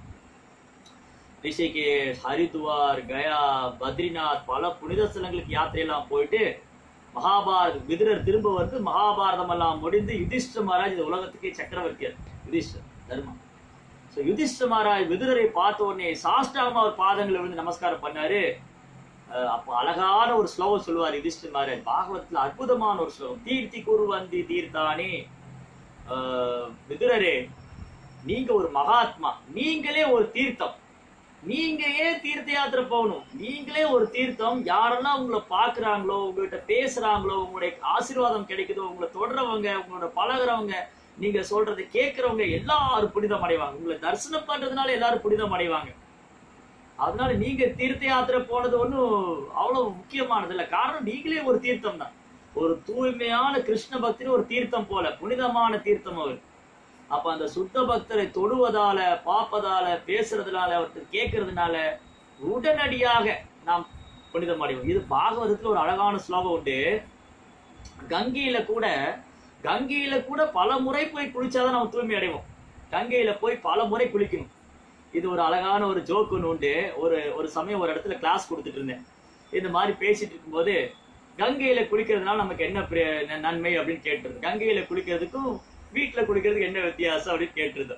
ரிஷிகேஷ் ஹரித்துவார் கயா பத்ரிநாத் பல புனித ஸ்தலங்களுக்கு யாத்திரையெல்லாம் போயிட்டு மகாபாரத விதுரர் திரும்ப வந்து மகாபாரதம் எல்லாம் முடிந்து யுதிஷ்ட மகாராஜ் இந்த உலகத்துக்கே சக்கரவர்த்தியார் யுதிஷ்டர் தர்மம் ஸோ யுதிஷ்ட மகாராஜ் விதுரரை பார்த்த உடனே சாஷ்டாகமா அவர் பாதங்களை விழுந்து நமஸ்காரம் பண்ணாரு அஹ் அப்போ அழகான ஒரு ஸ்லோகம் சொல்லுவார் யுதிஷ்டர் மகாராஜ் பாகவதத்துல அற்புதமான ஒரு ஸ்லோகம் தீர்த்தி குருவந்தி தீர்த்தானே அஹ் விதுரரே நீங்க ஒரு மகாத்மா நீங்களே ஒரு தீர்த்தம் நீங்க ஏன் தீர்த்த யாத்திரை போகணும் நீங்களே ஒரு தீர்த்தம் யாரெல்லாம் உங்களை பாக்குறாங்களோ உங்ககிட்ட பேசுறாங்களோ உங்களுடைய ஆசீர்வாதம் கிடைக்குதோ உங்களை தொடர்றவங்க உங்களோட பழகுறவங்க நீங்க சொல்றதை கேட்கறவங்க எல்லாரும் புனிதம் அடைவாங்க உங்களை தரிசனம் பண்றதுனால எல்லாரும் புனிதம் அடைவாங்க அதனால நீங்க தீர்த்த யாத்திரை போனது ஒன்றும் அவ்வளவு முக்கியமானது இல்ல காரணம் நீங்களே ஒரு தீர்த்தம் தான் ஒரு தூய்மையான கிருஷ்ண பக்தின்னு ஒரு தீர்த்தம் போல புனிதமான தீர்த்தம் அவர் அப்ப அந்த சுத்த பக்தரை தொடுவதால பார்ப்பதால பேசுறதுனால அவர்கிட்ட கேட்கறதுனால உடனடியாக நாம் புனிதம் அடைவோம் இது பாகவதத்துல ஒரு அழகான ஸ்லோகம் உண்டு கங்கையில கூட கங்கையில கூட பல முறை போய் குளிச்சாதான் நம்ம தூய்மை அடைவோம் கங்கையில போய் பல முறை குளிக்கணும் இது ஒரு அழகான ஒரு ஜோக் ஒன்று உண்டு ஒரு ஒரு சமயம் ஒரு இடத்துல கிளாஸ் கொடுத்துட்டு இருந்தேன் இந்த மாதிரி பேசிட்டு இருக்கும்போது கங்கையில குளிக்கிறதுனால நமக்கு என்ன பிர- ந- நன்மை அப்படின்னு கேட்டிருந்தோம் கங்கையில குளிக்கிறதுக்கும் வீட்டுல குளிக்கிறதுக்கு என்ன வித்தியாசம் அப்படின்னு கேட்டிருந்தோம்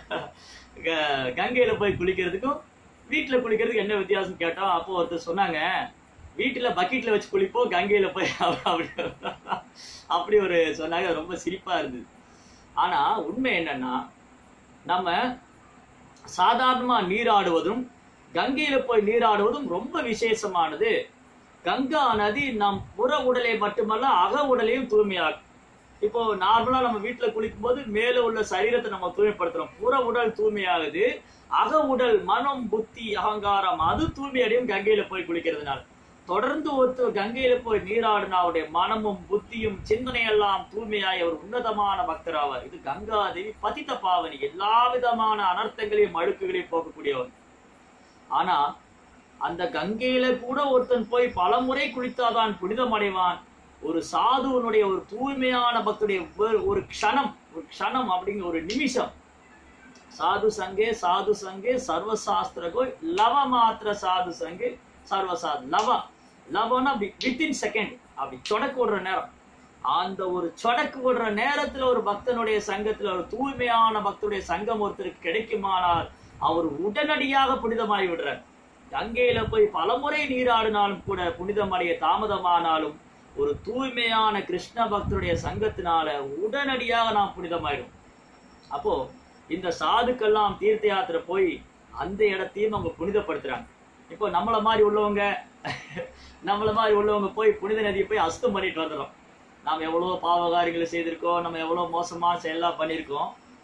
க- கங்கையில போய் குளிக்கிறதுக்கும் வீட்டுல குளிக்கிறதுக்கு என்ன வித்தியாசம் கேட்டோம் அப்போ ஒருத்தர் சொன்னாங்க வீட்டுல பக்கெட்ல வச்சு குளிப்போம் கங்கையில போய் அப்படி அப்படி ஒரு சொன்னாங்க அது ரொம்ப சிரிப்பா இருந்தது ஆனா உண்மை என்னன்னா நம்ம சாதாரணமா நீராடுவதும் கங்கையில போய் நீராடுவதும் ரொம்ப விசேஷமானது கங்கா நதி நம் புற உடலை மட்டுமல்ல அக உடலையும் தூய்மையாக்கும் இப்போ நார்மலா நம்ம வீட்டுல குளிக்கும் போது மேல உள்ள சரீரத்தை நம்ம தூய்மைப்படுத்துறோம் புற உடல் தூய்மையாகுது அக உடல் மனம் புத்தி அகங்காரம் அது தூய்மையடையும் கங்கையில போய் குளிக்கிறதுனால தொடர்ந்து ஒருத்தர் கங்கையில போய் நீராடினா அவருடைய மனமும் புத்தியும் சிந்தனையெல்லாம் தூய்மையாய் அவர் உன்னதமான பக்தர் ஆவார் இது கங்காதேவி பதித்த பாவனி எல்லா விதமான அனர்த்தங்களையும் அழுக்குகளையும் போக்கக்கூடியவர் ஆனா அந்த கங்கையில கூட ஒருத்தன் போய் பலமுறை குளித்தாதான் புனிதம் அடைவான் ஒரு சாதுவனுடைய ஒரு தூய்மையான பக்தருடைய ஒரு- ஒரு க்ஷணம் ஒரு க்ஷணம் அப்படிங்கிற ஒரு நிமிஷம் சாது சங்கே சாது சங்கே சர்வசாஸ்திரகோ லவ மாத்திர சாது சங்கே சர்வசாத் லவ லவனா வித்தின் செகண்ட் அப்படி சொடக்கு விடுற நேரம் அந்த ஒரு சொடக்கு விடுற நேரத்துல ஒரு பக்தனுடைய சங்கத்துல ஒரு தூய்மையான பக்தனுடைய சங்கம் ஒருத்தருக்கு கிடைக்குமானால் அவர் உடனடியாக புனிதமாகி விடுறார் கங்கையில போய் பலமுறை நீராடினாலும் கூட புனிதமடைய தாமதமானாலும் ஒரு தூய்மையான கிருஷ்ண பக்தருடைய சங்கத்தினால உடனடியாக நாம் புனிதமாயிடும் அப்போ இந்த சாதுக்கெல்லாம் தீர்த்த யாத்திரை போய் அந்த இடத்தையும் அவங்க புனிதப்படுத்துறாங்க இப்போ நம்மள மாதிரி உள்ளவங்க நம்மள மாதிரி உள்ளவங்க போய் புனித நதியை போய் அசுத்தம் பண்ணிட்டு வந்துடும் நாம் எவ்வளோ பாவகாரியங்களை செய்திருக்கோம் நம்ம எவ்வளோ மோசமான செயலாம் பண்ணியிருக்கோம்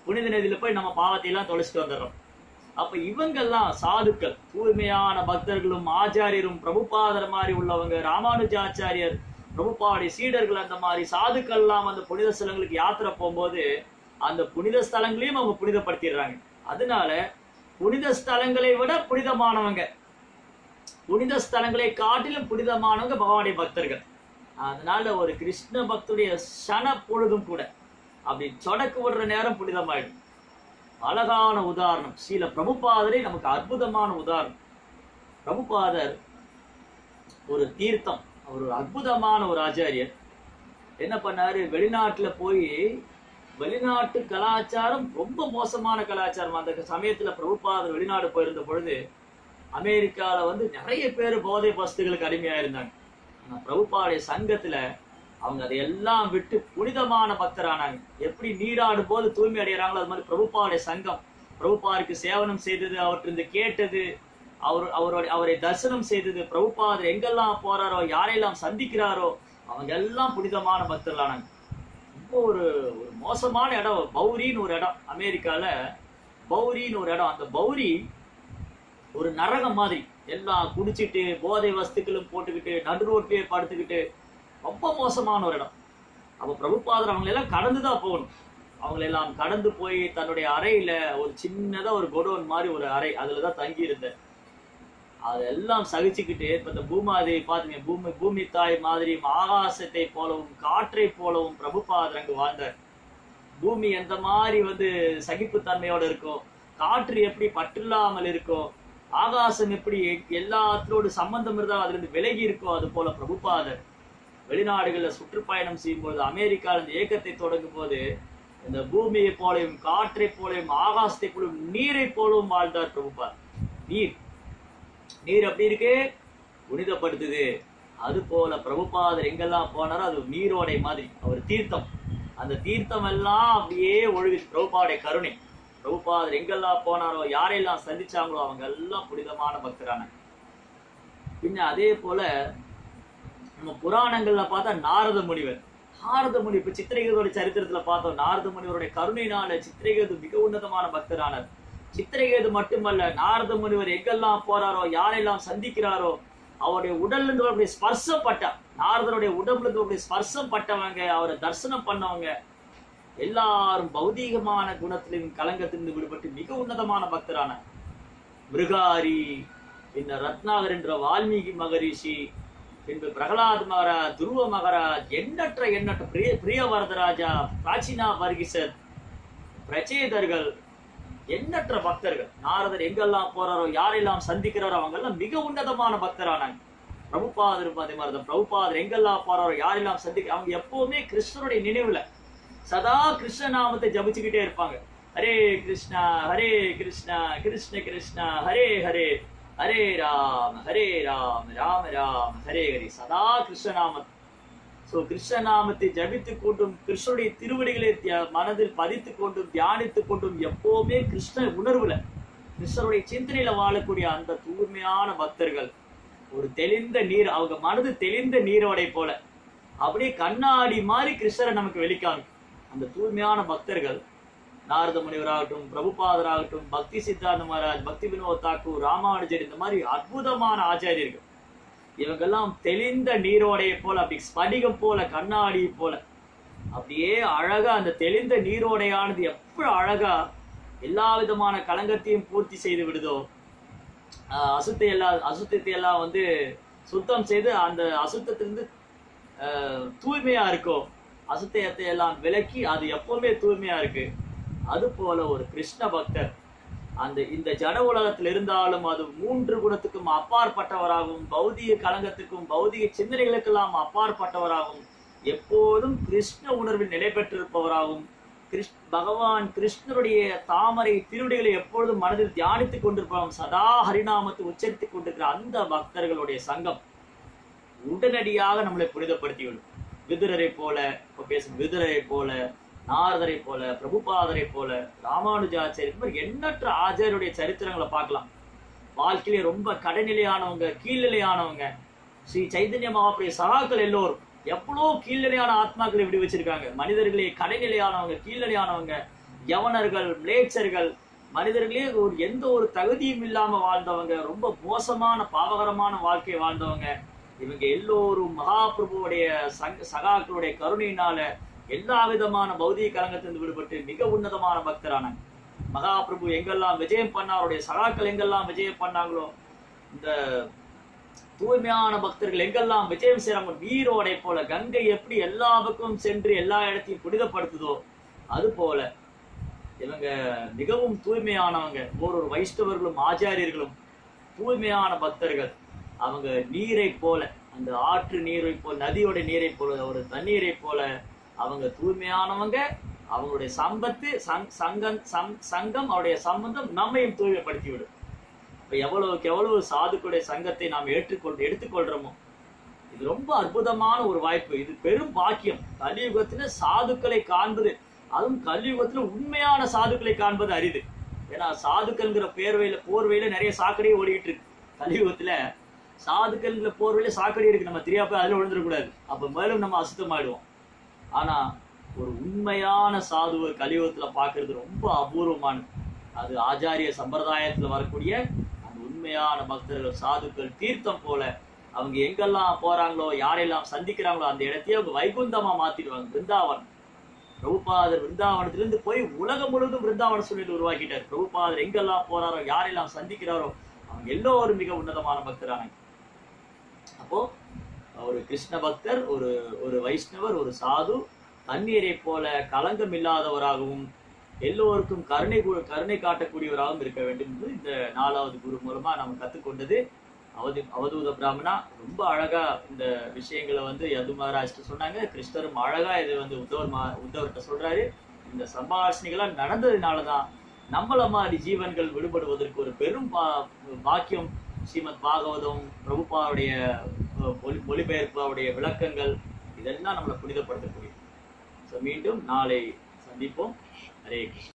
புனித நதியில போய் நம்ம பாவத்தை எல்லாம் தொலைச்சிட்டு வந்துடுறோம் அப்ப இவங்கெல்லாம் சாதுக்கள் தூய்மையான பக்தர்களும் ஆச்சாரியரும் பிரபுபாதர் மாதிரி உள்ளவங்க ராமானுஜாச்சாரியர் பிரபுபாடி சீடர்கள் அந்த மாதிரி சாதுக்கள் எல்லாம் அந்த புனித ஸ்தலங்களுக்கு யாத்திரை போகும்போது அந்த புனித ஸ்தலங்களையும் அவங்க புனிதப்படுத்திடுறாங்க அதனால புனித ஸ்தலங்களை விட புனிதமானவங்க புனித ஸ்தலங்களை காட்டிலும் புனிதமானவங்க பகவானுடைய பக்தர்கள் அதனால ஒரு கிருஷ்ண பக்துடைய சன பொழுதும் கூட அப்படி சொடக்கு விடுற நேரம் புனிதமாயிடும் அழகான உதாரணம் ஸ்ரீல பிரபுபாதரை நமக்கு அற்புதமான உதாரணம் பிரபுபாதர் ஒரு தீர்த்தம் அவர் ஒரு அற்புதமான ஒரு ஆச்சாரியர் என்ன பண்ணாரு வெளிநாட்டுல போய் வெளிநாட்டு கலாச்சாரம் ரொம்ப மோசமான கலாச்சாரம் அந்த சமயத்துல பிரபுபாதர் வெளிநாடு போயிருந்த பொழுது அமெரிக்கால வந்து நிறைய பேர் போதை வஸ்துகளுக்கு அடிமையா இருந்தாங்க ஆனா பிரபுபாடைய சங்கத்துல அவங்க அதையெல்லாம் விட்டு புனிதமான பக்தரானாங்க எப்படி நீராடும் போது தூய்மை அடைகிறாங்களோ அது மாதிரி பிரபுபாடைய சங்கம் பிரபுபாருக்கு சேவனம் செய்தது அவற்றிருந்து கேட்டது அவர் அவருடைய அவரை தரிசனம் செய்தது பிரபுபாதர் எங்கெல்லாம் போறாரோ யாரெல்லாம் சந்திக்கிறாரோ அவங்க எல்லாம் புனிதமான பக்தர்களானாங்க ரொம்ப ஒரு ஒரு மோசமான இடம் பௌரின்னு ஒரு இடம் அமெரிக்கால பௌரின்னு ஒரு இடம் அந்த பௌரி ஒரு நரகம் மாதிரி எல்லாம் குடிச்சிட்டு போதை வஸ்துக்களும் போட்டுக்கிட்டு நடு ரோட்லயே படுத்துக்கிட்டு ரொம்ப மோசமான ஒரு இடம் அப்ப பிரபுபாதர் அவங்களை எல்லாம் கடந்து தான் போகணும் அவங்களை எல்லாம் கடந்து போய் தன்னுடைய அறையில ஒரு சின்னதா ஒரு கொடோன் மாதிரி ஒரு அறை அதுலதான் தங்கி இருந்தேன் அதெல்லாம் சகிச்சுக்கிட்டு இப்ப இந்த பூமாதேவி பாத்தீங்க பூமி பூமி தாய் மாதிரி ஆகாசத்தை போலவும் காற்றை போலவும் பிரபுபாதர் அங்கு வாழ்ந்தார் பூமி எந்த மாதிரி வந்து சகிப்புத்தன்மையோட இருக்கோ காற்று எப்படி பற்றில்லாமல் இருக்கோ ஆகாசம் எப்படி எல்லாத்தோடு சம்பந்தம் இருந்தால் அதுல இருந்து விலகி இருக்கோ அது போல பிரபுபாதர் வெளிநாடுகளில் சுற்றுப்பயணம் செய்யும்போது அமெரிக்காவில் இந்த இயக்கத்தை தொடங்கும் போது இந்த பூமியை போலவும் காற்றை போலவும் ஆகாசத்தை போலவும் நீரை போலவும் வாழ்ந்தார் பிரபுபார் நீர் நீர் அப்படி இருக்கு புனிதப்படுத்துது அது போல பிரபுபாதர் எங்கெல்லாம் போனாரோ அது நீரோடை மாதிரி அவர் தீர்த்தம் அந்த தீர்த்தம் எல்லாம் அப்படியே ஒழுகு பிரபுபாடைய கருணை பிரபுபாதர் எங்கெல்லாம் போனாரோ யாரெல்லாம் சந்திச்சாங்களோ அவங்க எல்லாம் புனிதமான பக்தரான பின்ன அதே போல நம்ம புராணங்கள்ல பார்த்தா நாரத முனிவர் நாரத முனி இப்ப சித்திரகேதோட சரித்திரத்துல பார்த்தோம் நாரத முனிவருடைய கருணையினால சித்திரகேது மிக உன்னதமான பக்தரானார் சித்திரகேது மட்டுமல்ல நாரத முனிவர் எங்கெல்லாம் போறாரோ யாரெல்லாம் சந்திக்கிறாரோ அவருடைய உடல்ல இருந்து வரக்கூடிய ஸ்பர்சம் பட்டா நாரதனுடைய உடம்புல இருந்து வரக்கூடிய ஸ்பர்சம் பட்டவங்க அவரை தரிசனம் பண்ணவங்க எல்லாரும் பௌதீகமான குணத்திலும் கலங்கத்திலிருந்து விடுபட்டு மிக உன்னதமான பக்தரான மிருகாரி இந்த ரத்னாகர் என்ற வால்மீகி மகரிஷி பின்பு பிரகலாத் மகாராஜ் துருவ மகாராஜ் எண்ணற்ற எண்ணற்ற பிரிய பிரியவரதராஜா பிராச்சீனா வர்கிசர் பிரச்சேதர்கள் எண்ணற்ற பக்தர்கள் நாரதர் எங்கெல்லாம் போறாரோ யாரெல்லாம் சந்திக்கிறாரோ அவங்க எல்லாம் மிக உன்னதமான பக்தரானாங்க பிரபுபாதர் அதே மாதிரிதான் பிரபுபாதர் எங்கெல்லாம் போறாரோ யாரெல்லாம் சந்திக்க அவங்க எப்பவுமே கிருஷ்ணருடைய நினைவுல சதா கிருஷ்ண நாமத்தை ஜபிச்சுக்கிட்டே இருப்பாங்க ஹரே கிருஷ்ணா ஹரே கிருஷ்ணா கிருஷ்ண கிருஷ்ணா ஹரே ஹரே ஹரே ராம் ஹரே ராம் ராம ராம் ஹரே ஹரி சதா கிருஷ்ணநாமம் சோ கிருஷ்ணநாமத்தை ஜபித்துக் கொண்டும் கிருஷ்ணனுடைய திருவடிகளை தியா- மனதில் பதித்துக் கொண்டும் தியானித்துக் கொண்டும் எப்பவுமே கிருஷ்ண உணர்வுல கிருஷ்ணருடைய சிந்தனையில வாழக்கூடிய அந்த தூய்மையான பக்தர்கள் ஒரு தெளிந்த நீர் அவங்க மனது தெளிந்த நீரோடை போல அப்படியே கண்ணாடி மாதிரி கிருஷ்ணரை நமக்கு வெளிக்காமிக்கும் அந்த தூய்மையான பக்தர்கள் நாரத முனிவராகட்டும் பிரபுபாதராகட்டும் பக்தி சித்தாந்த மகாராஜ் பக்தி வினோத் தாக்கூர் ராமானுஜர் இந்த மாதிரி அற்புதமான ஆச்சாரியர்கள் இவங்கெல்லாம் தெளிந்த நீரோடையை போல அப்படி ஸ்படிகம் போல கண்ணாடி போல அப்படியே அழகா அந்த தெளிந்த நீரோடையானது எப்படி அழகா எல்லா விதமான களங்கத்தையும் பூர்த்தி செய்து விடுதோ ஆஹ் அசுத்தை எல்லாம் அசுத்தத்தை எல்லாம் வந்து சுத்தம் செய்து அந்த அசுத்தத்திலிருந்து ஆஹ் தூய்மையா இருக்கோ அசுத்தத்தை எல்லாம் விலக்கி அது எப்பவுமே தூய்மையா இருக்கு அது போல ஒரு கிருஷ்ண பக்தர் அந்த இந்த ஜட உலகத்தில் இருந்தாலும் அது மூன்று குணத்துக்கும் அப்பாற்பட்டவராகவும் பௌதிக களங்கத்துக்கும் பௌதிக சிந்தனைகளுக்கெல்லாம் அப்பாற்பட்டவராகவும் எப்போதும் கிருஷ்ண உணர்வில் நிலை பெற்றிருப்பவராகவும் கிருஷ் பகவான் கிருஷ்ணருடைய தாமரை திருவடிகளை எப்பொழுதும் மனதில் தியானித்துக் கொண்டிருப்பவரும் சதா ஹரிநாமத்தை உச்சரித்துக் கொண்டிருக்கிற அந்த பக்தர்களுடைய சங்கம் உடனடியாக நம்மளை புனிதப்படுத்திவிடும் விதுரரை போல இப்ப பேசும் விதுரரை போல நாரதரை போல பிரபுபாதரை போல ராமானுஜாச்சாரி இந்த மாதிரி எண்ணற்ற ஆச்சாரியருடைய சரித்திரங்களை பார்க்கலாம் வாழ்க்கையிலே ரொம்ப கடைநிலையானவங்க கீழ்நிலையானவங்க ஸ்ரீ சைதன்ய மகாபிரிய சகாக்கள் எல்லோரும் எவ்வளோ கீழ்நிலையான ஆத்மாக்களை விடு வச்சிருக்காங்க மனிதர்களே கடைநிலையானவங்க கீழ்நிலையானவங்க யவனர்கள் மிளேச்சர்கள் மனிதர்களே ஒரு எந்த ஒரு தகுதியும் இல்லாம வாழ்ந்தவங்க ரொம்ப மோசமான பாவகரமான வாழ்க்கை வாழ்ந்தவங்க இவங்க எல்லோரும் மகாபிரபுவுடைய சங்க சகாக்களுடைய கருணையினால எல்லா விதமான பௌதிக கலங்கத்திலிருந்து விடுபட்டு மிக உன்னதமான பக்தரானாங்க மகாபிரபு எங்கெல்லாம் விஜயம் பண்ணாருடைய சகாக்கள் எங்கெல்லாம் விஜயம் பண்ணாங்களோ இந்த தூய்மையான பக்தர்கள் எங்கெல்லாம் விஜயம் செய்றாங்க நீரோடை போல கங்கை எப்படி எல்லா பக்கமும் சென்று எல்லா இடத்தையும் புனிதப்படுத்துதோ அது போல இவங்க மிகவும் தூய்மையானவங்க ஒரு வைஷ்ணவர்களும் ஆச்சாரியர்களும் தூய்மையான பக்தர்கள் அவங்க நீரை போல அந்த ஆற்று நீரை போல நதியோட நீரை போல ஒரு தண்ணீரை போல அவங்க தூய்மையானவங்க அவங்களுடைய சம்பத்து சங் சங்கம் சங் சங்கம் அவருடைய சம்பந்தம் நம்மையும் தூய்மைப்படுத்தி விடும் இப்ப எவ்வளவுக்கு எவ்வளவு சாதுக்களுடைய சங்கத்தை நாம் ஏற்றுக்கொள் எடுத்துக்கொள்றோமோ இது ரொம்ப அற்புதமான ஒரு வாய்ப்பு இது பெரும் பாக்கியம் கலியுகத்துல சாதுக்களை காண்பது அதுவும் கலியுகத்துல உண்மையான சாதுக்களை காண்பது அரிது ஏன்னா சாதுக்கள்ங்கிற பேர்வையில போர்வையில நிறைய சாக்கடையே ஓடிக்கிட்டு இருக்கு கலியுகத்துல சாதுக்கள்ங்கிற போர்வையில சாக்கடை இருக்கு நம்ம தெரியாம போய் அதுல விழுந்துடக்கூடாது அப்ப மேலும் நம்ம அசுத்தமாயிடுவோம் ஆனா ஒரு உண்மையான சாதுவை கலியுகத்துல பார்க்கிறது ரொம்ப அபூர்வமானது அது ஆச்சாரிய சம்பிரதாயத்துல வரக்கூடிய அந்த உண்மையான பக்தர்கள் சாதுக்கள் தீர்த்தம் போல அவங்க எங்கெல்லாம் போறாங்களோ யாரெல்லாம் சந்திக்கிறாங்களோ அந்த இடத்தையே அவங்க வைகுந்தமா மாத்திடுவாங்க பிருந்தாவன் பிரபுபாதர் பிருந்தாவனத்திலிருந்து போய் உலகம் முழுவதும் பிருந்தாவன சூழல் உருவாக்கிட்டார் பிரபுபாதர் எங்கெல்லாம் போறாரோ யாரெல்லாம் சந்திக்கிறாரோ அவங்க எல்லோரும் மிக உன்னதமான பக்தரானாங்க அப்போ ஒரு கிருஷ்ண பக்தர் ஒரு ஒரு வைஷ்ணவர் ஒரு சாது தண்ணீரை போல களங்கம் இல்லாதவராகவும் எல்லோருக்கும் கருணை கு- கருணை காட்டக்கூடியவராகவும் இருக்க வேண்டும் என்று இந்த நாலாவது குரு மூலமா நம்ம கத்துக்கொண்டது அவதி அவதூத பிராமணா ரொம்ப அழகா இந்த விஷயங்களை வந்து யது மகாராஜ்கிட்ட சொன்னாங்க கிருஷ்ணரும் அழகா இதை வந்து உத்தவர் மா உத்தவர்கிட்ட சொல்றாரு இந்த சம்பாஷணைகள்லாம் நடந்ததுனாலதான் நம்மள மாதிரி ஜீவன்கள் விடுபடுவதற்கு ஒரு பெரும் பா- பாக்கியம் ஸ்ரீமத் பாகவதம் பிரபுபாவுடைய அஹ், மொழி மொழிபெயர்ப்பு அவருடைய விளக்கங்கள் இதெல்லாம் நம்மளை புனிதப்படுத்தக்கூடியது ஸோ மீண்டும் நாளை சந்திப்போம் ஹரே கிருஷ்ணா